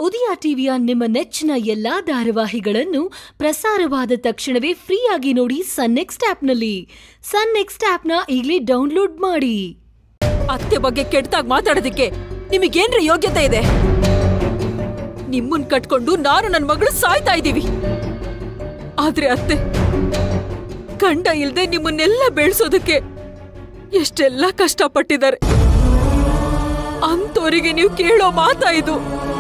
ಉದಯ ಟಿವಿಯ ನಿಮ್ಮ ನೆಚ್ಚಿನ ಎಲ್ಲಾ ಧಾರಾವಾಹಿಗಳನ್ನು ಪ್ರಸಾರವಾದ ತಕ್ಷಣವೇ ಫ್ರೀಯಾಗಿ ನೋಡಿ ಸನ್ ನೆಕ್ಸ್ಟ್ ಆಪ್ನಲ್ಲಿ ಸನ್ ನೆಕ್ಸ್ಟ್ ಆಪ್ನ ಈಗಲೇ ಡೌನ್ಲೋಡ್ ಮಾಡಿ ಅತ್ತೆ ಬಗ್ಗೆ ಕೆಟ್ಟದಾಗ್ ಮಾತಾಡೋದಿಕ್ಕೆ ನಿಮಗೇನ್ರಿ ಯೋಗ್ಯತೆ ಇದೆ ನಿಮ್ಮನ್ ಕಟ್ಕೊಂಡು ನಾನು ನನ್ನ ಮಗಳು ಸಾಯ್ತಾ ಇದ್ದೀವಿ ಆದ್ರೆ ಅತ್ತೆ ಗಂಡ ಇಲ್ದೆ ನಿಮ್ಮನ್ನೆಲ್ಲ ಬೆಳೆಸೋದಕ್ಕೆ ಎಷ್ಟೆಲ್ಲ ಕಷ್ಟಪಟ್ಟಿದ್ದಾರೆ ಅಂತವರಿಗೆ ನೀವು ಕೇಳೋ ಮಾತಾ ಇದು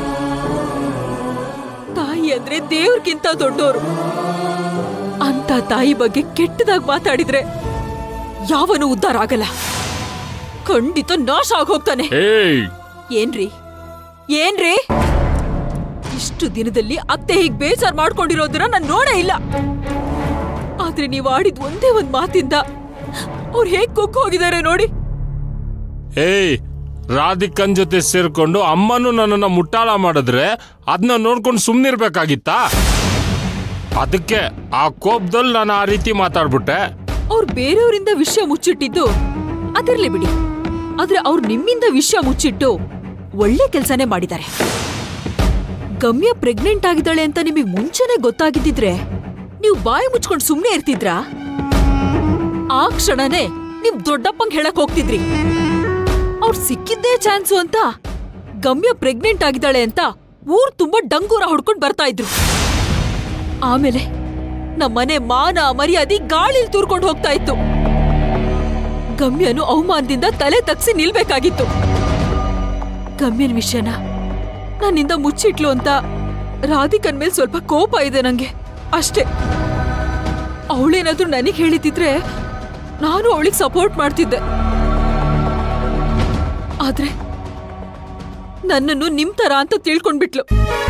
ತಾಯಿ ಅಂದ್ರೆ ದೇವ್ರಿಗಿಂತ ದೊಡ್ಡೋರು ಅಂತ ತಾಯಿ ಬಗ್ಗೆ ಕೆಟ್ಟದಾಗ್ ಮಾತಾಡಿದ್ರೆ ಯಾವನು ಉದ್ಧಾರ ಆಗಲ್ಲ ಖಂಡಿತ ನಾಶ ಆಗೋಗ್ತಾನೆ ಏಯ್ ಏನ್ರಿ ಏನ್ರಿ ಇಷ್ಟು ದಿನದಲ್ಲಿ ಅತ್ತೆ ಹೀಗ್ ಬೇಜಾರ್ ಮಾಡ್ಕೊಂಡಿರೋದನ್ನ ನಾನ್ ನೋಡೇ ಇಲ್ಲ ಆದ್ರೆ ನೀವ್ ಆಡಿದ್ ಒಂದೇ ಒಂದ್ ಮಾತಿಂದ ಅವ್ರು ಹೇಗ್ ಕುಕ್ ಹೋಗಿದ್ದಾರೆ ನೋಡಿ ಏಯ್ ರಾಧಿಕನ್ ಜೊತೆ ಸೇರ್ಕೊಂಡು ಅಮ್ಮನು ನನ್ನನ್ನ ಮುಟ್ಟಾಳ ಮಾಡಿದ್ರೆ ಅದನ್ನ ನೋಡ್ಕೊಂಡು ಸುಮ್ಮನಿರ್ಬೇಕಾಗಿತ್ತಾ ಅದಕ್ಕೆ ಆ ಕೋಪದಲ್ಲಿ ನಾನು ಆ ರೀತಿ ಮಾತಾಡ್ಬಿಟ್ಟೆ ಅವ್ರು ಬೇರೆಯವರಿಂದ ವಿಷಯ ಮುಚ್ಚಿಟ್ಟಿದ್ದು ಅದಿರ್ಲಿ ಬಿಡಿ ಆದ್ರೆ ಅವ್ರು ನಿಮ್ಮಿಂದ ವಿಷಯ ಮುಚ್ಚಿಟ್ಟು ಒಳ್ಳೆ ಕೆಲ್ಸನೇ ಮಾಡಿದ್ದಾರೆ ಗಮ್ಯ ಪ್ರೆಗ್ನೆಂಟ್ ಆಗಿದ್ದಾಳೆ ಅಂತ ನಿಮಗೆ ಮುಂಚೆನೆ ಗೊತ್ತಾಗಿದ್ದಿದ್ರೆ ನೀವು ಬಾಯಿ ಮುಚ್ಕೊಂಡು ಸುಮ್ನೆ ಇರ್ತಿದ್ರಾ ಆ ಕ್ಷಣನೇ ನಿಮ್ ದೊಡ್ಡಪ್ಪಂಗ್ ಹೇಳಕ್ ಹೋಗ್ತಿದ್ರಿ ಅವ್ರು ಸಿಕ್ಕಿದ್ದೇ ಚಾನ್ಸು ಅಂತ ಗಮ್ಯ ಪ್ರೆಗ್ನೆಂಟ್ ಆಗಿದ್ದಾಳೆ ಅಂತ ಊರ್ ತುಂಬಾ ಡಂಗೂರ ಹೊಡ್ಕೊಂಡ್ ಬರ್ತಾ ಇದ್ರು ಆಮೇಲೆ ನಮ್ಮನೆ ಮಾನ ಮರ್ಯಾದೆ ಗಾಳಿಲ್ ತೂರ್ಕೊಂಡು ಹೋಗ್ತಾ ಇತ್ತು ಗಮ್ಯನು ಅವಮಾನದಿಂದ ತಲೆ ತಗ್ಸಿ ನಿಲ್ಬೇಕಾಗಿತ್ತು ಗಮ್ಯನ್ ವಿಷಯನ ನನ್ನಿಂದ ಮುಚ್ಚಿಟ್ಲು ಅಂತ ರಾಧಿಕನ್ ಮೇಲೆ ಸ್ವಲ್ಪ ಕೋಪ ಇದೆ ನಂಗೆ ಅಷ್ಟೇ ಅವಳೇನಾದ್ರೂ ನನಗೆ ಹೇಳಿದಿದ್ರೆ ನಾನು ಅವಳಿಗೆ ಸಪೋರ್ಟ್ ಮಾಡ್ತಿದ್ದೆ ಆದ್ರೆ ನನ್ನನ್ನು ನಿಮ್ ತರ ಅಂತ ತಿಳ್ಕೊಂಡ್ಬಿಟ್ಲು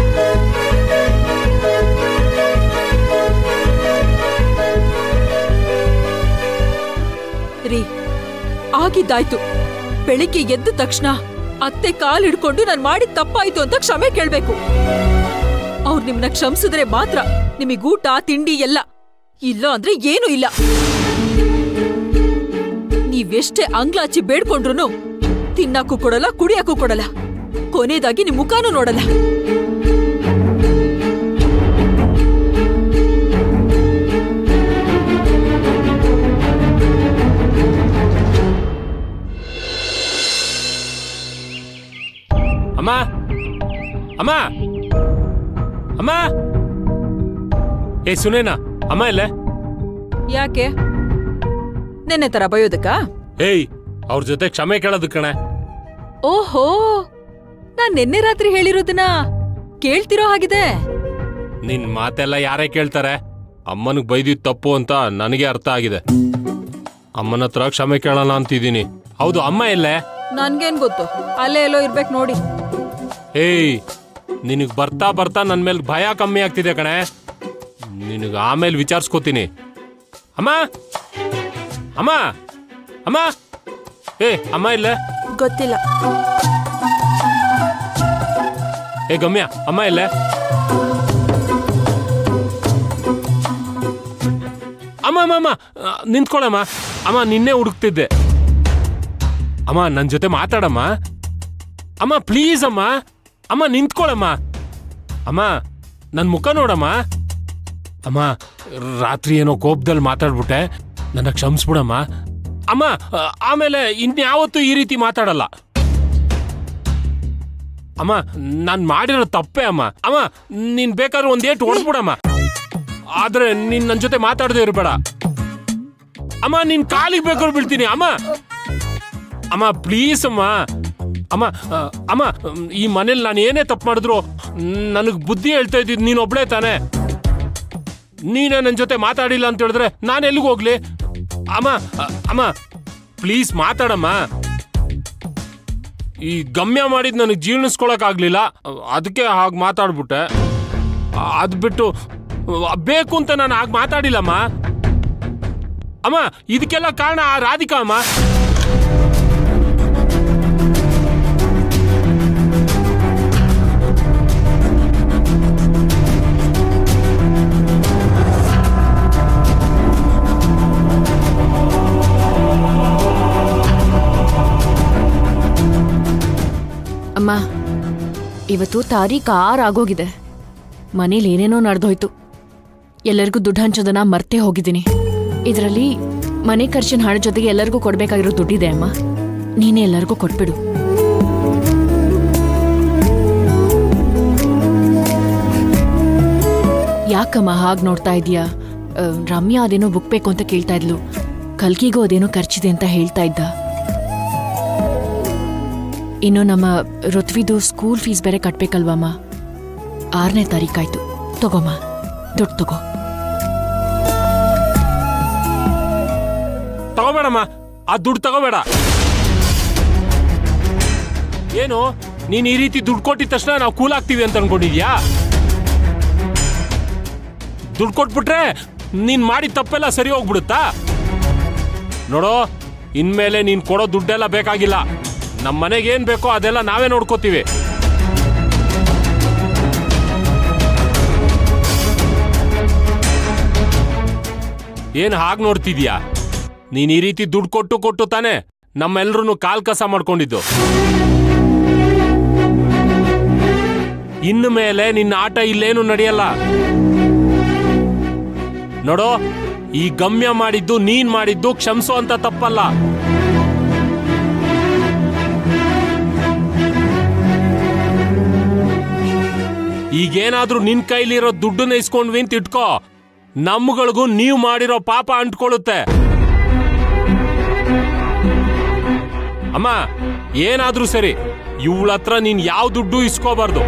ರೀ ಆಗಿದ್ದಾಯ್ತು ಬೆಳಿಗ್ಗೆ ಎದ್ದ ತಕ್ಷಣ ಅತ್ತೆ ಕಾಲ್ ಹಿಡ್ಕೊಂಡು ನಾನ್ ಮಾಡಿದ ತಪ್ಪಾಯ್ತು ಅಂತ ಕ್ಷಮೆ ಕೇಳ್ಬೇಕು ಅವ್ರು ನಿಮ್ನ ಕ್ಷಮಿಸಿದ್ರೆ ಮಾತ್ರ ನಿಮಗ್ ಊಟ ತಿಂಡಿ ಎಲ್ಲ ಇಲ್ಲ ಅಂದ್ರೆ ಏನೂ ಇಲ್ಲ ನೀವೆಷ್ಟೇ ಅಂಗ್ಲಾಚಿ ಬೇಡ್ಕೊಂಡ್ರು ತಿನ್ನಕ್ಕೂ ಕೊಡಲ್ಲ ಕುಡಿಯಕ್ಕೂ ಕೊಡಲ್ಲ ಕೊನೆದಾಗಿ ನಿಮ್ ಮುಖಾನೂ ನೋಡಲ್ಲ ಅಮ್ಮ ಅಮ್ಮ ಅಮ್ಮ ಏ ಸುನೇನಾ ಅಮ್ಮ ಇಲ್ಲೇ ಯಾಕೆ ನೆನ್ನೆ ತರ ಬಯೋದಕ್ಕಾ ಏಯ್ ಅವ್ರ ಜೊತೆ ಕ್ಷಮೆ ಕೇಳೋದು ಕಣೆ ಓಹೋ ನಾನ್ ನಿನ್ನೆ ರಾತ್ರಿ ಹೇಳಿರೋದನ್ನ ಕೇಳ್ತಿರೋ ಹಾಗಿದೆ ನಿನ್ ಮಾತೆಲ್ಲ ಯಾರೇ ಕೇಳ್ತಾರೆ ಅಮ್ಮನಿಗೆ ಬೈದಿದ್ ತಪ್ಪು ಅಂತ ನನಗೆ ಅರ್ಥ ಆಗಿದೆ ಅಮ್ಮನ ಹತ್ರ ಕ್ಷಮೆ ಕೇಳೋಣ ಅಂತಿದ್ದೀನಿ ಹೌದು ಅಮ್ಮ ಎಲ್ಲೇ ನನ್ಗೇನ್ ಗೊತ್ತು ಅಲ್ಲೇ ಎಲ್ಲೋ ಇರ್ಬೇಕು ನೋಡಿ ಏಯ್ ನಿನಗ್ ಬರ್ತಾ ಬರ್ತಾ ನನ್ ಮೇಲೆ ಭಯ ಕಮ್ಮಿ ಆಗ್ತಿದೆ ಕಣೆ ನಿನಗೆ ಆಮೇಲೆ ವಿಚಾರಿಸ್ಕೋತೀನಿ ಅಮ್ಮ ಅಮ್ಮ ಅಮ್ಮ ಏ ಅಮ್ಮ ಇಲ್ಲ ಗೊತ್ತಿಲ್ಲ ಏ ಗಮ್ಯ ಅಮ್ಮ ಇಲ್ಲ ಅಮ್ಮ ಅಮ್ಮ ಅಮ್ಮ ಆ, ನಿಂತ್ಕೊಳಮ್ಮ ಅಮ್ಮ ನಿನ್ನೆ ಹುಡುಕ್ತಿದ್ದೆ ಅಮ್ಮ ನನ್ನ ಜೊತೆ ಮಾತಾಡಮ್ಮ ಅಮ್ಮ ಪ್ಲೀಸ್ ಅಮ್ಮ ಅಮ್ಮ ನಿಂತ್ಕೊಳಮ್ಮ ಅಮ್ಮ ನನ್ನ ಮುಖ ನೋಡಮ್ಮ ಅಮ್ಮ ರಾತ್ರಿ ಏನೋ ಕೋಪದಲ್ಲಿ ಮಾತಾಡ್ಬಿಟ್ಟೆ ನನ್ನ ಕ್ಷಮಿಸ್ಬಿಡಮ್ಮ ಅಮ್ಮ ಆ, ಆಮೇಲೆ ಇನ್ಯಾವತ್ತೂ ಈ ರೀತಿ ಮಾತಾಡಲ್ಲ ಅಮ್ಮ ನಾನ್ ಮಾಡಿರೋ ತಪ್ಪೇ ಅಮ್ಮ ಅಮ್ಮ ನೀನ್ ಬೇಕಾದ್ರೆ ಒಂದ್ ಏಟು ಹೊಡೆದ್ಬಿಡಮ್ಮ ಆದ್ರೆ ನೀನ್ ನನ್ ಜೊತೆ ಮಾತಾಡದೆ ಇರಬೇಡ ಅಮ್ಮ ನಿನ್ ಕಾಲಿಗೆ ಬೇಕಾದ್ರೆ ಬೀಳ್ತೀನಿ ಅಮ್ಮ ಅಮ್ಮ ಪ್ಲೀಸ್ ಅಮ್ಮ ಅಮ್ಮ ಆ, ಅಮ್ಮ ಈ ಮನೇಲಿ ನಾನು ಏನೇ ತಪ್ಪು ಮಾಡಿದ್ರು ನನಗ್ ಬುದ್ಧಿ ಹೇಳ್ತಾ ಇದ್ದಿದ್ ನೀನ್ ಒಬ್ಳೇ ತಾನೆ ನೀನೇ ನನ್ನ ಜೊತೆ ಮಾತಾಡಿಲ್ಲ ಅಂತ ಹೇಳಿದ್ರೆ ನಾನು ಎಲ್ಲಿಗೆ ಹೋಗ್ಲಿ ಅಮ್ಮ ಆ, ಅಮ್ಮ ಪ್ಲೀಸ್ ಮಾತಾಡಮ್ಮ ಈ ಗಮ್ಯ ಮಾಡಿದ್ ನನಗೆ ಜೀರ್ಣಿಸ್ಕೊಳಕ್ ಆಗ್ಲಿಲ್ಲ ಅದಕ್ಕೆ ಹಾಗೆ ಮಾತಾಡ್ಬಿಟ್ಟೆ ಅದ್ ಬಿಟ್ಟು ಅ, ಬೇಕು ಅಂತ ನಾನು ಹಾಗೆ ಮಾತಾಡಿಲ್ಲಮ್ಮ ಅಮ್ಮ ಇದಕ್ಕೆಲ್ಲ ಕಾರಣ ಆ ರಾಧಿಕಾ ಅಮ್ಮ ಅಮ್ಮ ಇವತ್ತು ತಾರೀಖ್ ಆರ್ ಆಗೋಗಿದೆ ಮನೇಲಿ ಏನೇನೋ ನಡೆದೋಯ್ತು ಎಲ್ಲರಿಗೂ ದುಡ್ಡು ಹಂಚೋದನ್ನ ಮರ್ತೇ ಹೋಗಿದ್ದೀನಿ ಇದರಲ್ಲಿ ಮನೆ ಖರ್ಚಿನ ಹಣ ಜೊತೆಗೆ ಎಲ್ಲರಿಗೂ ಕೊಡ್ಬೇಕಾಗಿರೋ ದುಡ್ಡಿದೆ ಅಮ್ಮ ನೀನೇ ಎಲ್ಲರಿಗೂ ಕೊಟ್ಬಿಡು ಯಾಕಮ್ಮ ಹಾಗೆ ನೋಡ್ತಾ ಇದೀಯಾ ಆ, ರಮ್ಯಾ ಅದೇನೋ ಬುಕ್ ಬೇಕು ಅಂತ ಕೇಳ್ತಾ ಇದ್ಲು ಕಲ್ಕಿಗೂ ಅದೇನೋ ಖರ್ಚಿದೆ ಅಂತ ಹೇಳ್ತಾ ಇದ್ದ ಇನ್ನು ನಮ್ಮ ಋತ್ವಿದು ಸ್ಕೂಲ್ ಫೀಸ್ ಬೇರೆ ಕಟ್ಬೇಕಲ್ವಮ್ಮ ಆರನೇ ತಾರೀಕಾಯ್ತು ತಗೋಮ್ಮ ದುಡ್ಡು ತಗೋ ತಗೋಬೇಡಮ್ಮ ಆ ದುಡ್ಡು ತಗೋಬೇಡ ಏನು ನೀನ್ ಈ ರೀತಿ ದುಡ್ಡು ಕೊಟ್ಟಿದ ತಕ್ಷಣ ನಾವು ಕೂಲ್ ಆಗ್ತೀವಿ ಅಂತ ಅನ್ಕೊಂಡಿದ್ಯಾ ದುಡ್ಡು ಕೊಟ್ಬಿಟ್ರೆ ನೀನ್ ಮಾಡಿದ ತಪ್ಪೆಲ್ಲ ಸರಿ ಹೋಗ್ಬಿಡುತ್ತಾ ನೋಡೋ ಇನ್ಮೇಲೆ ನೀನ್ ಕೊಡೋ ದುಡ್ಡೆಲ್ಲ ಬೇಕಾಗಿಲ್ಲ ನಮ್ಮ ಮನೆಗೆ ಏನ್ ಬೇಕೋ ಅದೆಲ್ಲ ನಾವೇ ನೋಡ್ಕೋತೀವಿ ಏನ್ ಹಾಗೆ ನೋಡ್ತಿದ್ಯಾ ನೀನ್ ಈ ರೀತಿ ದುಡ್ಡು ಕೊಟ್ಟು ಕೊಟ್ಟು ತಾನೆ ನಮ್ಮೆಲ್ರೂ ಕಾಲ್ ಕಸ ಮಾಡ್ಕೊಂಡಿದ್ದು ಇನ್ನು ಮೇಲೆ ನಿನ್ನ ಆಟ ಇಲ್ಲೇನು ನಡೆಯಲ್ಲ ನೋಡೋ ಈ ಗಮ್ಯ ಮಾಡಿದ್ದು ನೀನ್ ಮಾಡಿದ್ದು ಕ್ಷಮಿಸೋ ಅಂತ ತಪ್ಪಲ್ಲ ಈಗೇನಾದ್ರೂ ನಿನ್ ಕೈಲಿರೋ ದುಡ್ಡನ್ನ ಇಸ್ಕೊಂಡ್ವಿ ಅಂತ ಇಟ್ಕೋ ನಮ್ಗಳಿಗೂ ನೀವು ಮಾಡಿರೋ ಪಾಪ ಅಂಟ್ಕೊಳ್ಳುತ್ತೆ ಅಮ್ಮ ಏನಾದ್ರೂ ಸರಿ ಇವಳ ಹತ್ರ ನೀನ್ ಯಾವ ದುಡ್ಡು ಇಸ್ಕೋಬಾರ್ದು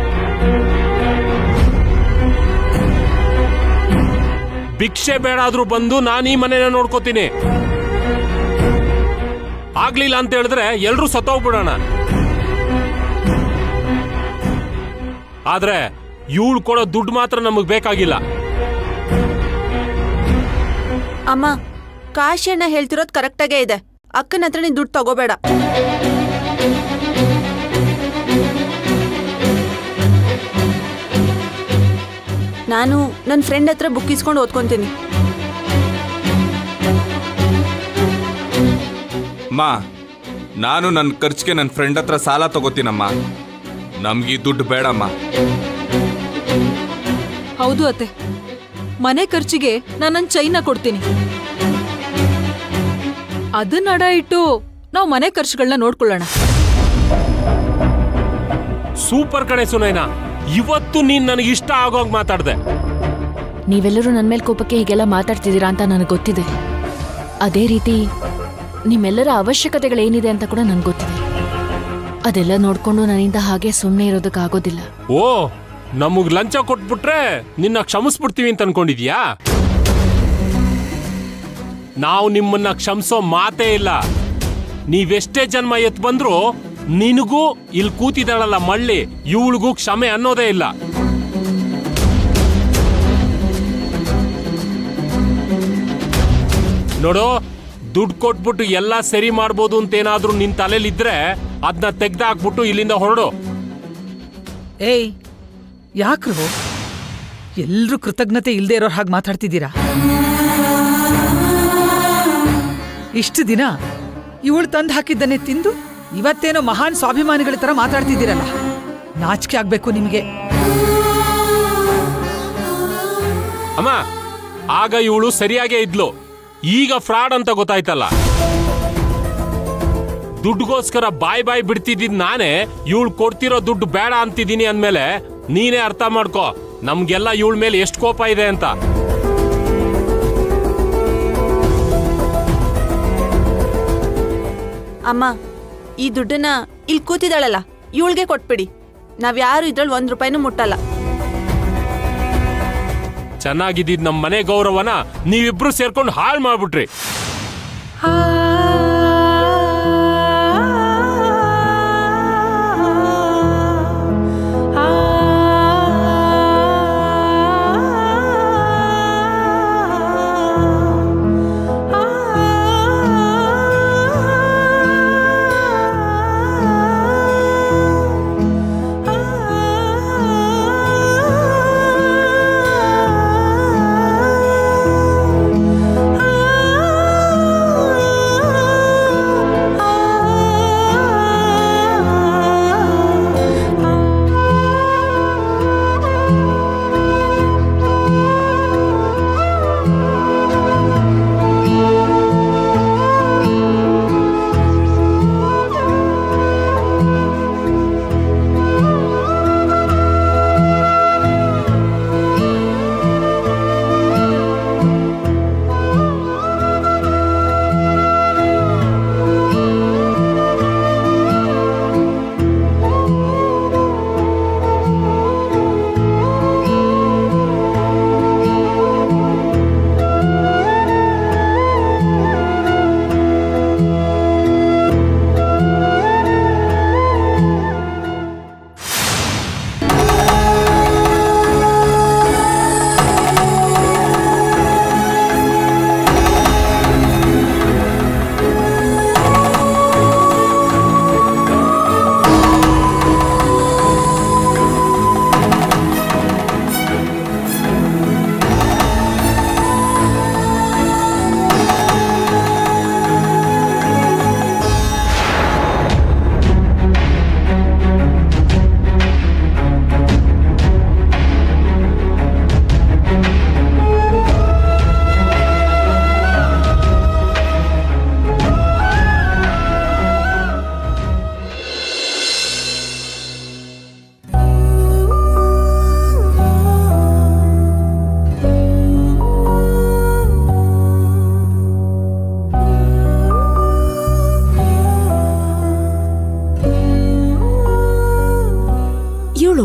ಭಿಕ್ಷೆ ಬೇಡಾದ್ರೂ ಬಂದು ನಾನು ಈ ಮನೇನ ನೋಡ್ಕೋತೀನಿ ಆಗ್ಲಿಲ್ಲ ಅಂತ ಹೇಳಿದ್ರೆ ಎಲ್ರೂ ಸತ್ತೋಗ್ಬಿಡೋಣ ಆದ್ರೆ ಇವಳು ಕೊಡೋ ದುಡ್ಡು ಮಾತ್ರ ನಮಗ್ ಬೇಕಾಗಿಲ್ಲ ಅಮ್ಮ ಕಾಶಿ ಅಣ್ಣ ಹೇಳ್ತಿರೋದು ಕರೆಕ್ಟಾಗೇ ಇದೆ ಅಕ್ಕನ ಹತ್ರ ನೀನ್ ದುಡ್ಡು ತಗೋಬೇಡ ನಾನು ನನ್ನ ಫ್ರೆಂಡ್ ಹತ್ರ ಬುಕ್ ಇಸ್ಕೊಂಡು ಓದ್ಕೊಂತೀನಿ ಅಮ್ಮ ನಾನು ನನ್ನ ಖರ್ಚಿಗೆ ನನ್ನ ಫ್ರೆಂಡ್ ಹತ್ರ ಸಾಲ ತಗೋತೀನಮ್ಮ ನಮ್ಗೆ ಈ ದುಡ್ಡು ಬೇಡಮ್ಮ ಹೌದು ಅತ್ತೆ ಮನೆ ಖರ್ಚಿಗೆ ನಾನು ನನ್ನ ಚೈನ ಕೊಡ್ತೀನಿ ಅದನ್ನ ಅಡ ಇಟ್ಟು ನಾವು ಮನೆ ಖರ್ಚುಗಳನ್ನ ನೋಡ್ಕೊಳ್ಳೋಣ ಸೂಪರ್ ಕಣೆ ಸುನೈನ ಇವತ್ತು ನೀನ್ ನನಗೆ ಇಷ್ಟ ಆಗೋಗ್ ಮಾತಾಡ್ದೆ ನೀವೆಲ್ಲರೂ ನನ್ನ ಮೇಲೆ ಕೋಪಕ್ಕೆ ಹೀಗೆಲ್ಲ ಮಾತಾಡ್ತಿದ್ದೀರಾ ಅಂತ ನನಗೆ ಗೊತ್ತಿದೆ ಅದೇ ರೀತಿ ನಿಮ್ಮೆಲ್ಲರ ಅವಶ್ಯಕತೆಗಳೇನಿದೆ ಅಂತ ಕೂಡ ನನಗೆ ಗೊತ್ತಿದೆ ಅದೆಲ್ಲ ನೋಡ್ಕೊಂಡು ನನ್ನಿಂದ ಹಾಗೆ ಸುಮ್ಮನೆ ಇರೋದಕ್ಕಾಗೋದಿಲ್ಲ ಓ ನಮಗ್ ಲಂಚ ಕೊಟ್ಬಿಟ್ರೆ ನಿನ್ನ ಕ್ಷಮಿಸ್ಬಿಡ್ತೀವಿ ಅಂತ ಅನ್ಕೊಂಡಿದ್ಯಾ ನಾವು ನಿಮ್ಮನ್ನ ಕ್ಷಮಿಸೋ ಮಾತೇ ಇಲ್ಲ ನೀವೆಷ್ಟೇ ಜನ್ಮ ಎತ್ ಬಂದ್ರು ನಿನಗೂ ಇಲ್ಲಿ ಕೂತಿದ್ದಾಳಲ್ಲ ಮಳ್ಳಿ ಇವಳಿಗೂ ಕ್ಷಮೆ ಅನ್ನೋದೇ ಇಲ್ಲ ನೋಡು ದುಡ್ಡು ಕೊಟ್ಬಿಟ್ಟು ಎಲ್ಲ ಸರಿ ಮಾಡ್ಬೋದು ಅಂತ ಏನಾದ್ರೂ ನಿನ್ ತಲೆಲಿದ್ರೆ ಅದನ್ನ ತೆಗ್ದಾಕ್ಬಿಟ್ಟು ಇಲ್ಲಿಂದ ಹೊರಡು ಏಯ್ ಯಾಕ್ರು ಎಲ್ರೂ ಕೃತಜ್ಞತೆ ಇಲ್ದೇ ಇರೋ ಹಾಗೆ ಮಾತಾಡ್ತಿದ್ದೀರಾ ಇಷ್ಟು ದಿನ ಇವಳು ತಂದು ಹಾಕಿದ್ದನ್ನೇ ತಿಂದು ಇವತ್ತೇನೋ ಮಹಾನ್ ಸ್ವಾಭಿಮಾನಿಗಳ ತರ ಮಾತಾಡ್ತಿದ್ದೀರಲ್ಲ ನಾಚಿಕೆ ಆಗ್ಬೇಕು ನಿಮಗೆ ಅಮ್ಮ ಆಗ ಇವಳು ಸರಿಯಾಗೇ ಇದ್ಲು ಈಗ ಫ್ರಾಡ್ ಅಂತ ಗೊತ್ತಾಯ್ತಲ್ಲ ದುಡ್ಡುಗೋಸ್ಕರ ಬಾಯ್ ಬಾಯ್ ಬಿಡ್ತಿದ್ದಿದ್ ನಾನೇ ಇವಳು ಕೊಡ್ತಿರೋ ದುಡ್ಡು ಬೇಡ ಅಂತಿದ್ದೀನಿ ಅಂದ್ಮೇಲೆ ನೀನೇ ಅರ್ಥ ಮಾಡ್ಕೋ ನಮ್ಗೆಲ್ಲ ಇವಳ ಮೇಲೆ ಎಷ್ಟು ಕೋಪ ಇದೆ ಅಂತ ಅಮ್ಮ ಈ ದುಡ್ಡನ್ನ ಇಲ್ಲಿ ಕೂತಿದ್ದಾಳಲ್ಲ ಇವಳಿಗೆ ಕೊಟ್ಬಿಡಿ ನಾವ್ಯಾರು ಇದ್ರಲ್ಲಿ ಒಂದ್ ರೂಪಾಯಿನೂ ಮುಟ್ಟಲ್ಲ ಚೆನ್ನಾಗಿದ್ದಿದ್ ನಮ್ಮ ಮನೆ ಗೌರವನ ನೀವಿಬ್ರು ಸೇರ್ಕೊಂಡು ಹಾಳು ಮಾಡ್ಬಿಟ್ರಿ ಆ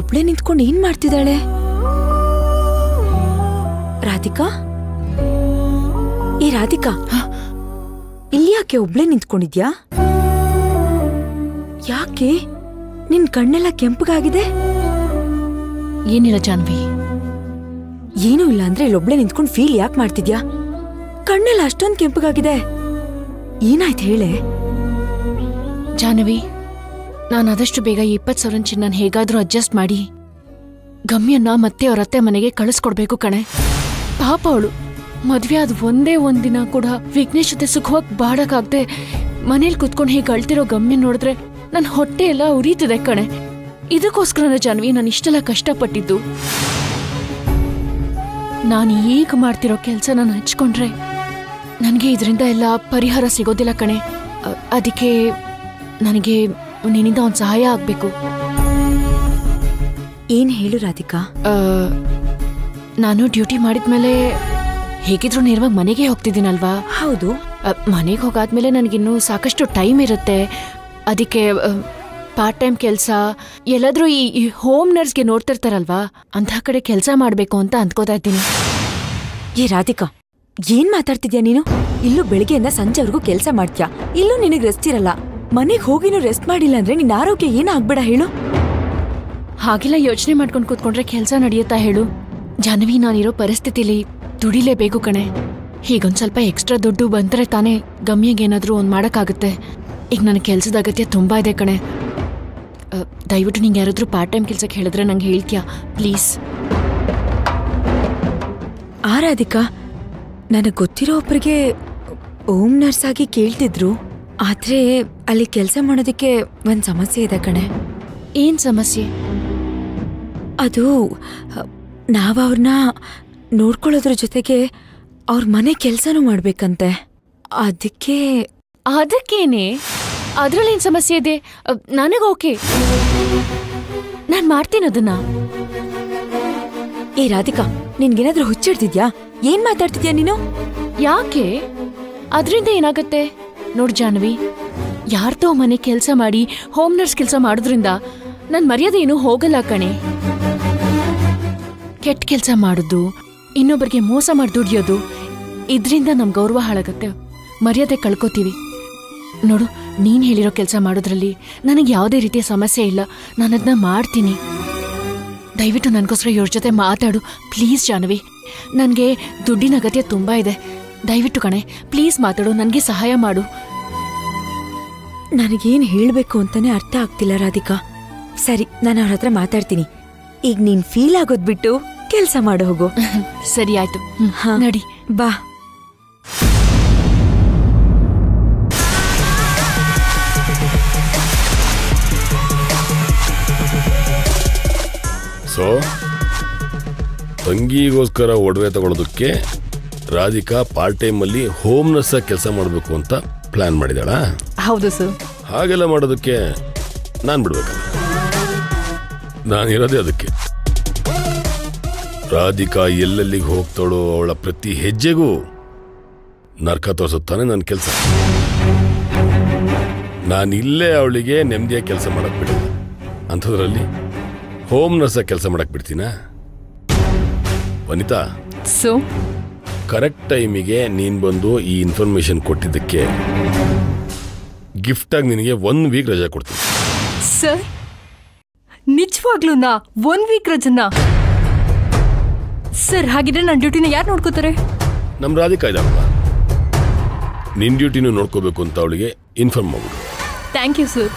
ಒಬ್ಳೆ ನಿಂತ್ಕೊಂಡು ಏನ್ ಮಾಡ್ತಿದ್ದಾಳೆ ರಾಧಿಕಾ ಏ ರಾಧಿಕಾ ಇಲ್ಲಿ ಯಾಕೆ ಒಬ್ಳೆ ನಿಂತ್ಕೊಂಡಿದ್ಯಾ ಯಾಕೆ ನಿನ್ ಕಣ್ಣೆಲ್ಲ ಕೆಂಪಗಾಗಿದೆ ಏನಿಲ್ಲ ಜಾನ್ವಿ ಏನೂ ಇಲ್ಲ ಅಂದ್ರೆ ಇಲ್ಲೊಬ್ಳೆ ನಿಂತ್ಕೊಂಡು ಫೀಲ್ ಯಾಕೆ ಮಾಡ್ತಿದ್ಯಾ ಕಣ್ಣೆಲ್ಲ ಅಷ್ಟೊಂದ್ ಕೆಂಪಗಾಗಿದೆ ಏನಾಯ್ತು ಹೇಳೆ ಜಾಹ್ನವಿ ನಾನು ಆದಷ್ಟು ಬೇಗ ಈ ಇಪ್ಪತ್ತು ಸಾವಿರ ಚಿನ್ನ ಹೇಗಾದ್ರೂ ಅಡ್ಜಸ್ಟ್ ಮಾಡಿ ಗಮ್ಯನ್ನ ಮತ್ತೆ ಅವ್ರ ಅತ್ತೆ ಮನೆಗೆ ಕಳಿಸ್ಕೊಡ್ಬೇಕು ಕಣೆ ಪಾಪ ಅವಳು ಮದ್ವೆ ಆದ ಒಂದೇ ಒಂದಿನ ಕೂಡ ವಿಘ್ನೇಶ್ ಜೊತೆ ಸುಖವಾಗಿ ಬಾಡಕ್ಕಾಗ್ದೆ ಮನೇಲಿ ಕುತ್ಕೊಂಡು ಹೀಗೆ ಅಳ್ತಿರೋ ಗಮ್ಯ ನೋಡಿದ್ರೆ ನನ್ನ ಹೊಟ್ಟೆ ಎಲ್ಲ ಉರಿತಿದೆ ಕಣೆ ಇದಕ್ಕೋಸ್ಕರನ ಜಾನ್ವಿ ನಾನು ಇಷ್ಟೆಲ್ಲ ಕಷ್ಟಪಟ್ಟಿದ್ದು ನಾನು ಈಗ ಮಾಡ್ತಿರೋ ಕೆಲಸ ನಾನು ಹಚ್ಕೊಂಡ್ರೆ ನನಗೆ ಇದರಿಂದ ಎಲ್ಲ ಪರಿಹಾರ ಸಿಗೋದಿಲ್ಲ ಕಣೆ ಅ- ಅದಕ್ಕೆ ನನಗೆ ನಿನ್ನಿಂದ ಒಂದು ಸಹಾಯ ಆಗಬೇಕು ಏನ್ ಹೇಳು ರಾಧಿಕಾ ನಾನು ಡ್ಯೂಟಿ ಮಾಡಿದ್ಮೇಲೆ ಹೇಗಿದ್ರು ನೇರವಾಗಿ ಮನೆಗೆ ಹೋಗ್ತಿದ್ದೀನಲ್ವಾ ಹೌದು ಮನೆಗೆ ಹೋಗಾದ್ಮೇಲೆ ನನಗಿನ್ನೂ ಸಾಕಷ್ಟು ಟೈಮ್ ಇರುತ್ತೆ ಅದಕ್ಕೆ ಪಾರ್ಟ್ ಟೈಮ್ ಕೆಲಸ ಎಲ್ಲಾದ್ರೂ ಈ ಈ ಹೋಮ್ ನರ್ಸ್ಗೆ ನೋಡ್ತಿರ್ತಾರಲ್ವಾ ಅಂಥ ಕಡೆ ಕೆಲಸ ಮಾಡಬೇಕು ಅಂತ ಅಂದ್ಕೋತಾ ಇದ್ದೀನಿ ಏ ರಾಧಿಕಾ ಏನ್ ಮಾತಾಡ್ತಿದ್ಯಾ ನೀನು ಇಲ್ಲೂ ಬೆಳಿಗ್ಗೆಯಿಂದ ಸಂಜೆವರೆಗೂ ಕೆಲಸ ಮಾಡ್ತ್ಯಾ ಇಲ್ಲೂ ನಿನಗ್ ರೆಸ್ಟ್ ಇರಲ್ಲ ಮನೆಗ್ ಹೋಗಿನೂ ರೆಸ್ಟ್ ಮಾಡಿಲ್ಲ ಅಂದ್ರೆ ನಿನ್ ಆರೋಗ್ಯ ಏನಾಗ್ಬೇಡ ಹೇಳು ಹಾಗೆಲ್ಲ ಯೋಚನೆ ಮಾಡ್ಕೊಂಡು ಕೂತ್ಕೊಂಡ್ರೆ ಕೆಲಸ ನಡೆಯುತ್ತಾ ಹೇಳು ಜಾಹ್ನವಿ ನಾನಿರೋ ಪರಿಸ್ಥಿತಿಲಿ ದುಡಿಲೇಬೇಕು ಕಣೆ ಹೀಗೊಂದ್ ಸ್ವಲ್ಪ ಎಕ್ಸ್ಟ್ರಾ ದುಡ್ಡು ಬಂದ್ರೆ ತಾನೇ ಗಮ್ಯಗೇನಾದ್ರೂ ಒಂದ್ ಮಾಡಕ್ಕಾಗುತ್ತೆ ಈಗ ನನ್ನ ಕೆಲ್ಸದ ಅಗತ್ಯ ತುಂಬಾ ಇದೆ ಕಣೆ ಅ, ದಯವಿಟ್ಟು ನಿಂಗೆ ಯಾರಾದ್ರೂ ಪಾರ್ಟ್ ಟೈಮ್ ಕೆಲ್ಸಕ್ಕೆ ಹೇಳಿದ್ರೆ ನಂಗೆ ಹೇಳ್ತೀಯಾ ಪ್ಲೀಸ್ ಆ ರಾಧಿಕಾ ನನಗ್ ಗೊತ್ತಿರೋ ಒಬ್ರಿಗೆ ಓಮ್ ನರ್ಸ್ ಆಗಿ ಕೇಳ್ತಿದ್ರು ಆದ್ರೆ ಅಲ್ಲಿ ಕೆಲಸ ಮಾಡೋದಕ್ಕೆ ಒಂದ್ ಸಮಸ್ಯೆ ಇದೆ ಕಣೆ ಏನ್ ಸಮಸ್ಯೆ ಅದು ನಾವ್ ಅವ್ರನ್ನ ನೋಡ್ಕೊಳ್ಳೋದ್ರ ಜೊತೆಗೆ ಅವ್ರ ಮನೆ ಕೆಲ್ಸನೂ ಮಾಡ್ಬೇಕಂತೆ ಅದಕ್ಕೆ ಅದಕ್ಕೇನೆ ಅದ್ರಲ್ಲೇನ್ ಸಮಸ್ಯೆ ಇದೆ ಅ, ನನಗ್ ಓಕೆ ನಾನ್ ಮಾಡ್ತೀನಿ ಅದನ್ನ ಏ ರಾಧಿಕಾ ನಿನ್ಗೇನಾದ್ರೂ ಹುಚ್ಚಿಡ್ತಿದ್ಯಾ ಏನ್ ಮಾತಾಡ್ತಿದ್ಯಾ ನೀನು ಯಾಕೆ ಅದರಿಂದ ಏನಾಗತ್ತೆ ನೋಡ್ ಜಾನ್ವಿ ಯಾರ್ದೋ ಮನೆ ಕೆಲಸ ಮಾಡಿ ಹೋಮ್ ನರ್ಸ್ ಕೆಲಸ ಮಾಡೋದ್ರಿಂದ ನನ್ ಮರ್ಯಾದೆ ಏನೂ ಹೋಗಲ್ಲ ಕಣೆ ಕೆಟ್ಟ ಕೆಲಸ ಮಾಡೋದು ಇನ್ನೊಬ್ಬರಿಗೆ ಮೋಸ ಮಾಡಿ ದುಡಿಯೋದು ಇದರಿಂದ ನಮ್ ಗೌರವ ಹಾಳಾಗತ್ತೆ ಮರ್ಯಾದೆ ಕಳ್ಕೊತೀವಿ ನೋಡು ನೀನ್ ಹೇಳಿರೋ ಕೆಲಸ ಮಾಡೋದ್ರಲ್ಲಿ ನನಗೆ ಯಾವುದೇ ರೀತಿಯ ಸಮಸ್ಯೆ ಇಲ್ಲ ನಾನು ಅದನ್ನ ಮಾಡ್ತೀನಿ ದಯವಿಟ್ಟು ನನಗೋಸ್ಕರ ಇವ್ರ ಜೊತೆ ಮಾತಾಡು ಪ್ಲೀಸ್ ಜಾನವಿ ನನಗೆ ದುಡ್ಡಿನ ಅಗತ್ಯ ತುಂಬಾ ಇದೆ ದಯವಿಟ್ಟು ಕಣೆ ಪ್ಲೀಸ್ ಮಾತಾಡು ನನಗೆ ಸಹಾಯ ಮಾಡು ನನಗೇನ್ ಹೇಳ್ಬೇಕು ಅಂತಾನೆ ಅರ್ಥ ಆಗ್ತಿಲ್ಲ ರಾಧಿಕಾ ಸರಿ ನಾನು ಅವ್ರ ಹತ್ರ ಮಾತಾಡ್ತೀನಿ ಈಗ ನೀನ್ ಫೀಲ್ ಆಗೋದ್ ಬಿಟ್ಟು ಕೆಲ್ಸ ಮಾಡು ಹೋಗು ಸರಿ ಆಯ್ತು ಹ್ಮ್, ಹಾ. ನಡಿ ಬಾ ಸೊ ತಂಗಿಗೋಸ್ಕರ ಒಡವೆ ತಗೊಳ್ಳೋದಕ್ಕೆ ರಾಧಿಕಾ ಪಾರ್ಟ್ ಟೈಮಲ್ಲಿ ಹೋಮ್ ನರ್ಸ್ ಕೆಲಸ ಮಾಡಬೇಕು ಅಂತ ಪ್ಲಾನ್ ಮಾಡಿದಾಳ ಹೌದು ಸರ್ ಹಾಗೆಲ್ಲ ಮಾಡೋದಕ್ಕೆ ನಾನು ಬಿಡ್ಬೇಕಲ್ಲ ನಾನಿರೋದೇ ಅದಕ್ಕೆ ರಾಧಿಕಾ ಎಲ್ಲೆಲ್ಲಿಗೆ ಹೋಗ್ತಾಳೋ ಅವಳ ಪ್ರತಿ ಹೆಜ್ಜೆಗೂ ನರ್ಕ ತೋರಿಸುತ್ತಾನೆ ನನ್ನ ಕೆಲಸ ನಾನು ಇಲ್ಲೇ ಅವಳಿಗೆ ನೆಮ್ಮದಿಯಾಗಿ ಕೆಲಸ ಮಾಡಕ್ ಬಿಡಲ್ಲ ಅಂಥದ್ರಲ್ಲಿ ಹೋಮ್ ನರ್ಸ ಕೆಲಸ ಮಾಡಕ್ ಬಿಡ್ತೀನಾ ವನಿತಾ ಸೊ ಕರೆಕ್ಟ್ ಟೈಮಿಗೆ ನೀನ್ ಬಂದು ಈ ಇನ್ಫಾರ್ಮೇಶನ್ ಕೊಟ್ಟಿದ್ದಕ್ಕೆ ಗಿಫ್ಟ್ ಆಗಿ ನಿನಗೆ ಒನ್ ವೀಕ್ ರಜೆ ಕೊಡ್ತೀನಿ ಸರ್ ನಿಜವಾಗ್ಲೂ ನಾ ಒನ್ ವೀಕ್ ರಜನ ಸರ್ ಹಾಗಿದ್ರೆ ನನ್ನ ಡ್ಯೂಟಿನ ಯಾರು ನೋಡ್ಕೋತಾರೆ ನಮ್ ರಾಧಿಕಾ ಇದ್ದಾಳಲ್ಲ ನಿನ್ ಡ್ಯೂಟಿನೂ ನೋಡ್ಕೋಬೇಕು ಅಂತ ಅವಳಿಗೆ ಇನ್ಫಾರ್ಮ್ ಮಾಡ್ಬಿಡು ಥ್ಯಾಂಕ್ ಯು ಸರ್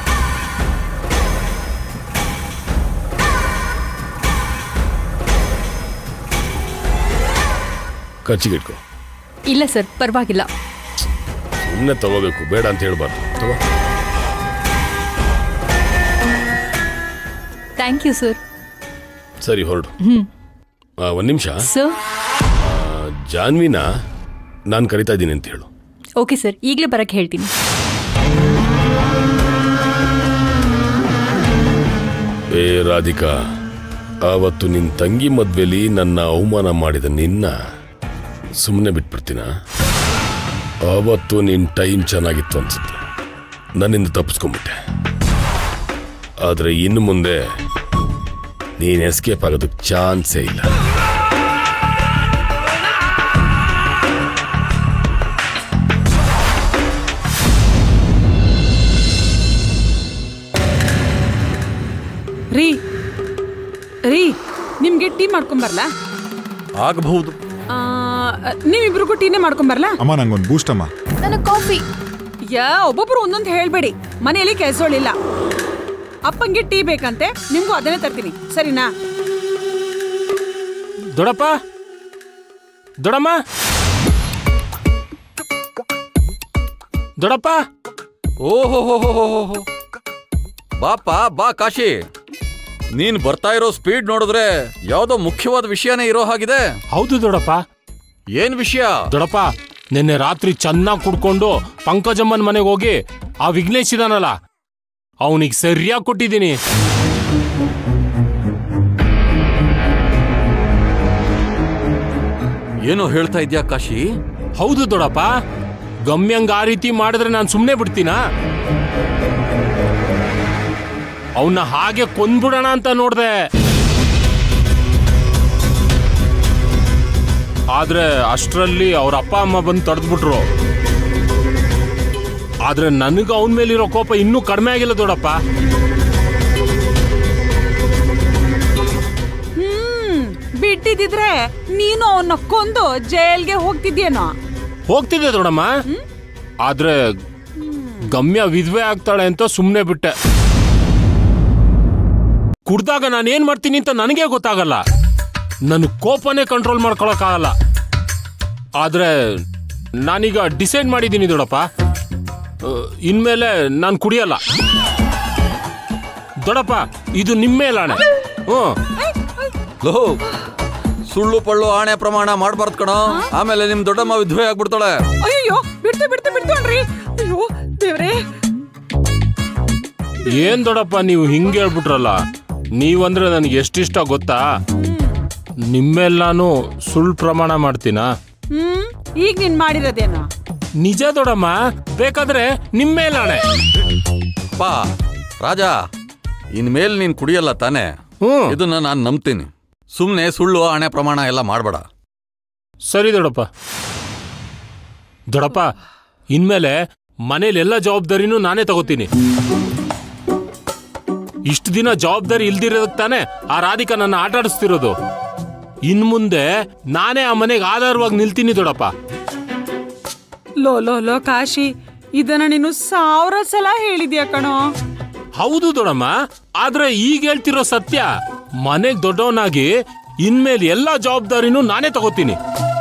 ಖರ್ಚಿಗೆ ಇಟ್ಕೋ ಇಲ್ಲ ಸರ್ ಪರವಾಗಿಲ್ಲ ಸುಮ್ಮನೆ ತಗೋಬೇಕು ಬೇಡ ಅಂತ ಹೇಳ್ಬಾರ್ದು ತಗೋ ಥ್ಯಾಂಕ್ ಯು ಸರ್ ಸರಿ ಹೊರಡು ಒಂದ್ ನಿಮಿಷ ಸರ್ ಜಾನ್ವಿನ ನಾನು ಕರಿತಾ ಇದ್ದೀನಿ ಅಂತ ಹೇಳು ಓಕೆ ಸರ್ ಈಗಲೇ ಬರಕ್ಕೆ ಹೇಳ್ತೀನಿ ಏ ರಾಧಿಕಾ ಆವತ್ತು ನಿನ್ನ ತಂಗಿ ಮದ್ವೆಲಿ ನನ್ನ ಅವಮಾನ ಮಾಡಿದ ನಿನ್ನ ಸುಮ್ಮನೆ ಬಿಟ್ಬಿಡ್ತೀನ ಆವತ್ತು ನಿನ್ನ ಟೈಮ್ ಚೆನ್ನಾಗಿತ್ತು ಅನ್ಸುತ್ತೆ ನನ್ನಿಂದ ತಪ್ಪಿಸ್ಕೊಂಬಿಟ್ಟೆ ಆದರೆ ಇನ್ನು ಮುಂದೆ ನೀನ್ ಎಸ್ಕೇಪ್ ಆಗೋದಕ್ಕೆ ಚಾನ್ಸೇ ಇಲ್ಲ ರೀ ರೀ ನಿಮ್ಗೆ ಟೀ ಮಾಡ್ಕೊಂಬರ್ಲಾ ಆಗಬಹುದು ಆ, ನೀವಿಬ್ರಿಗೂ ಟೀನೇ ಮಾಡ್ಕೊಂಬರ್ಲಾ ಅಮ್ಮ ನಂಗೊಂದು ಬೂಸ್ಟ್ ಅಮ್ಮ ನನಗೆ ಕಾಫಿ ಯಾ ಒಬ್ಬೊಬ್ರು ಒಂದೊಂದು ಹೇಳ್ಬೇಡಿ ಮನೆಯಲ್ಲಿ ಕೆಲಸಗಳಿಲ್ಲ ಅಪ್ಪಂಗೆ ಟೀ ಬೇಕಂತೆ ನಿಮ್ಗೂ ಅದನ್ನೇ ತರ್ತೀನಿ ಸರಿನಾ ದೊಡಪ್ಪ ದೊಡಮ್ಮ ದೊಡಪ್ಪ ಓಹೋ ಬಾಪ ಬಾ ಕಾಶಿ ನೀನ್ ಬರ್ತಾ ಇರೋ ಸ್ಪೀಡ್ ನೋಡಿದ್ರೆ ಯಾವ್ದೋ ಮುಖ್ಯವಾದ ವಿಷಯನೇ ಇರೋ ಹಾಗಿದೆ ಹೌದು ದೊಡಪ್ಪ ಏನ್ ವಿಷಯ ದೊಡಪ್ಪ ನಿನ್ನೆ ರಾತ್ರಿ ಚೆನ್ನಾಗಿ ಕುಡ್ಕೊಂಡು ಪಂಕಜಮ್ಮನ್ ಮನೆಗೆ ಹೋಗಿ ಆ ವಿಘ್ನೇಶ್ ಇದಾನಲ್ಲ ಅವನಿಗೆ ಸರಿಯಾಗಿ ಕೊಟ್ಟಿದ್ದೀನಿ ಏನೋ ಹೇಳ್ತಾ ಇದ್ಯಾ ಕಾಶಿ ಹೌದು ದೊಡಪ್ಪ ಗಮ್ಯಂಗ್ ಆ ರೀತಿ ಮಾಡಿದ್ರೆ ನಾನು ಸುಮ್ಮನೆ ಬಿಡ್ತೀನಾ ಅವನ್ನ ಹಾಗೆ ಕೊಂದ್ಬಿಡೋಣ ಅಂತ ನೋಡ್ದೆ ಆದ್ರೆ ಅಷ್ಟರಲ್ಲಿ ಅವ್ರ ಅಪ್ಪ ಅಮ್ಮ ಬಂದು ತಡೆದ್ಬಿಟ್ರು ಆದ್ರೆ ನನಗೆ ಅವನ ಮೇಲಿರೋ ಕೋಪ ಇನ್ನೂ ಕಡಿಮೆ ಆಗಿಲ್ಲ ದೊಡಪ್ಪ ಹ್ಮ್ ಬಿಟ್ಟಿದ್ರೆ ನೀನು ಅವನ್ನ ಕೊಂದು ಜೈಲ್ಗೆ ಹೋಗ್ತಿದ್ಯೇನೋ ಹೋಗ್ತಿದ್ದೆ ದೊಡಮ್ಮ ಆದ್ರೆ ಗಮ್ಯ ವಿಧವೆ ಆಗ್ತಾಳೆ ಅಂತ ಸುಮ್ಮನೆ ಬಿಟ್ಟೆ ಕುಡ್ದಾಗ ನಾನು ಏನ್ ಮಾಡ್ತೀನಿ ಅಂತ ನನಗೆ ಗೊತ್ತಾಗಲ್ಲ ನನ್ನ ಕೋಪನೇ ಕಂಟ್ರೋಲ್ ಮಾಡ್ಕೊಳಕ್ಕಾಗಲ್ಲ ಆದ್ರೆ ನಾನೀಗ ಡಿಸೈಡ್ ಮಾಡಿದ್ದೀನಿ ದೊಡಪ್ಪ ಆ, ಇನ್ಮೇಲೆ ನಾನು ಕುಡಿಯಲ್ಲ ದೊಡಪ್ಪ ಇದು ನಿಮ್ಮೇಲಾಣೆ ಹ್ಞೂ ಲೋ ಸುಳ್ಳು ಪಳ್ಳು ಆಣೆ ಪ್ರಮಾಣ ಮಾಡ್ಬಾರ್ದು ಕಣೋ ಆಮೇಲೆ ನಿಮ್ ದೊಡ್ಡಮ್ಮ ವಿಧವೆ ಆಗ್ಬಿಡ್ತಾಳೆ ಅಯ್ಯೋ ಬಿಡ್ತು ಬಿಡ್ತು ಬಿಡ್ತೋಣ್ರಿ ಅಯ್ಯೋ ದೇವ್ರೇ ಏನ್ ದೊಡಪ್ಪ ನೀವು ಹಿಂಗೆ ಹೇಳ್ಬಿಟ್ರಲ್ಲ ನೀವಂದ್ರೆ ನನಗೆ ಎಷ್ಟಿಷ್ಟ ಗೊತ್ತಾ ನಿಮ್ಮೇಲ್ ನಾನು ಸುಳ್ಳು ಪ್ರಮಾಣ ಮಾಡ್ತೀನಾ ಹ್ಮ್ ಈಗ ನೀನ್ ಮಾಡಿರೋದೇನೋ ನಿಜ ದೊಡಮ್ಮ ಬೇಕಾದ್ರೆ ನಿಮ್ಮೇಲಾಣೆ ಪಾ ರಾಜ ಇನ್ಮೇಲೆ ನೀನ್ ಕುಡಿಯಲ್ಲ ತಾನೇ ಇದನ್ನ ನಾನು ನಂಬ್ತೀನಿ ಸುಮ್ನೆ ಸುಳ್ಳು ಆಣೆ ಪ್ರಮಾಣ ಎಲ್ಲ ಮಾಡ್ಬೇಡ ಸರಿ ದೊಡಪ್ಪ ದೊಡಪ್ಪ ಇನ್ಮೇಲೆ ಮನೇಲಿ ಎಲ್ಲ ಜವಾಬ್ದಾರಿನೂ ನಾನೇ ತಗೋತೀನಿ ಇಷ್ಟು ದಿನ ಜವಾಬ್ದಾರಿ ಇಲ್ದಿರೋದಕ್ಕೆ ತಾನೇ ಆ ರಾಧಿಕಾ ನನ್ನ ಆಟ ಆಡಿಸ್ತಿರೋದು ಇನ್ ಮುಂದೆ ನಾನೇ ಆ ಮನೆಗೆ ಆಧಾರವಾಗಿ ನಿಲ್ತೀನಿ ದೊಡಪ್ಪ ಲೋ ಲೋ ಲೋ ಕಾಶಿ ಇದನ್ನ ನೀನು ಸಾವಿರ ಸಲ ಹೇಳಿದ್ಯಾ ಕಣೋ ಹೌದು ದೊಡಮ್ಮ ಆದ್ರೆ ಈಗ ಹೇಳ್ತಿರೋ ಸತ್ಯ ಮನೆಗ್ ದೊಡ್ಡವನಾಗಿ ಇನ್ಮೇಲೆ ಎಲ್ಲಾ ಜವಾಬ್ದಾರಿನೂ ನಾನೇ ತಗೋತೀನಿ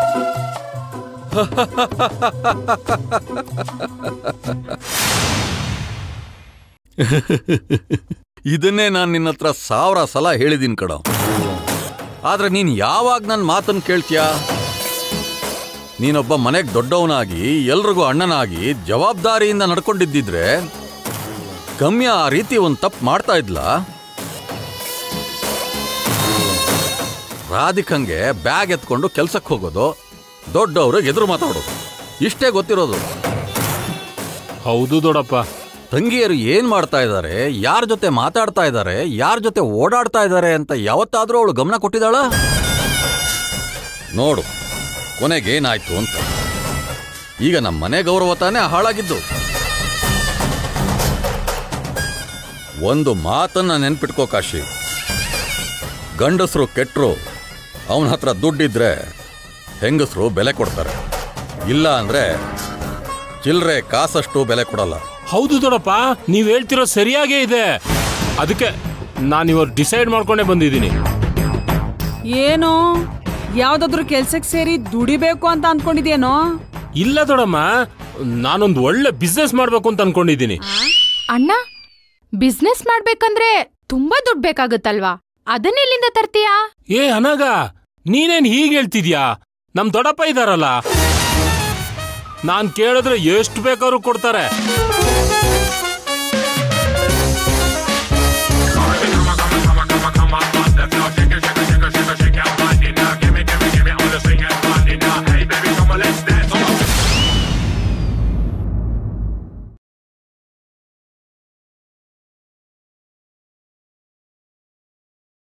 ಇದನ್ನೇ ನಾನು ನಿನ್ನ ಹತ್ರ ಸಾವಿರ ಸಲ ಹೇಳಿದೀನಿ ಕಣೋ ಆದ್ರೆ ನೀನ್ ಯಾವಾಗ ನನ್ನ ಮಾತನ್ನು ಕೇಳ್ತೀಯಾ ನೀನೊಬ್ಬ ಮನೆಗೆ ದೊಡ್ಡವನಾಗಿ ಎಲ್ರಿಗೂ ಅಣ್ಣನಾಗಿ ಜವಾಬ್ದಾರಿಯಿಂದ ನಡ್ಕೊಂಡಿದ್ದಿದ್ರೆ ಗಮ್ಯ ಆ ರೀತಿ ಒಂದು ತಪ್ಪು ಮಾಡ್ತಾ ಇದ್ಲ ರಾಧಿಕಂಗೆ ಬ್ಯಾಗ್ ಎತ್ಕೊಂಡು ಕೆಲ್ಸಕ್ಕೆ ಹೋಗೋದು ದೊಡ್ಡವರು ಎದುರು ಮಾತಾಡೋದು ಇಷ್ಟೇ ಗೊತ್ತಿರೋದು ಹೌದು ದೊಡ್ಡಪ್ಪ ತಂಗಿಯರು ಏನ್ ಮಾಡ್ತಾ ಇದ್ದಾರೆ ಯಾರ ಜೊತೆ ಮಾತಾಡ್ತಾ ಇದ್ದಾರೆ ಯಾರ ಜೊತೆ ಓಡಾಡ್ತಾ ಇದ್ದಾರೆ ಅಂತ ಯಾವತ್ತಾದ್ರೂ ಅವಳು ಗಮನ ಕೊಟ್ಟಿದ್ದಾಳ ನೋಡು ಕೊನೆಗೇನಾಯ್ತು ಅಂತ ಈಗ ನಮ್ಮ ಮನೆ ಗೌರವ ತಾನೇ ಹಾಳಾಗಿದ್ದು ಒಂದು ಮಾತನ್ನ ನೆನ್ಪಿಟ್ಕೋ ಕಾಶಿ ಗಂಡಸರು ಕೆಟ್ರು ಅವನ ಹತ್ರ ದುಡ್ಡಿದ್ರೆ ಹೆಂಗಸರು ಬೆಲೆ ಕೊಡ್ತಾರೆ ಇಲ್ಲ ಅಂದ್ರೆ ಚಿಲ್ಲರೆ ಕಾಸಷ್ಟು ಬೆಲೆ ಕೊಡಲ್ಲ ಹೌದು ದೊಡ್ಡಪ್ಪ ನೀವ್ ಹೇಳ್ತಿರೋ ಸರಿಯಾಗೇ ಇದೆ ಅದಕ್ಕೆ ನಾನು ಇವಾಗ ಡಿಸೈಡ್ ಮಾಡ್ಕೊಂಡೇ ಬಂದಿದ್ದೀನಿ ಏನೋ ಯಾವ್ದಾದ್ರು ಕೆಲ್ಸಕ್ ಸೇರಿ ದುಡಿಬೇಕು ಅಂತ ಅನ್ಕೊಂಡಿದ್ಯೇನೋ ಇಲ್ಲ ದೊಡಮ್ಮ ನಾನೊಂದು ಒಳ್ಳೆ ಬಿಸ್ನೆಸ್ ಮಾಡ್ಬೇಕು ಅಂತ ಅನ್ಕೊಂಡಿದ್ದೀನಿ ಅಣ್ಣ ಬಿಸ್ನೆಸ್ ಮಾಡ್ಬೇಕಂದ್ರೆ ತುಂಬಾ ದುಡ್ಡು ಬೇಕಾಗುತ್ತಲ್ವಾ ಅದನ್ನೆಲ್ಲಿಂದ ತರ್ತೀಯಾ ಏ ಅನಾಗ ನೀನೇನ್ ಹೀಗೆ ಹೇಳ್ತಿದ್ಯಾ ನಮ್ ದೊಡ್ಡಪ್ಪ ಇದಾರಲ್ಲ ನಾನ್ ಕೇಳಿದ್ರೆ ಎಷ್ಟು ಬೇಕಾದ್ರೂ ಕೊಡ್ತಾರೆ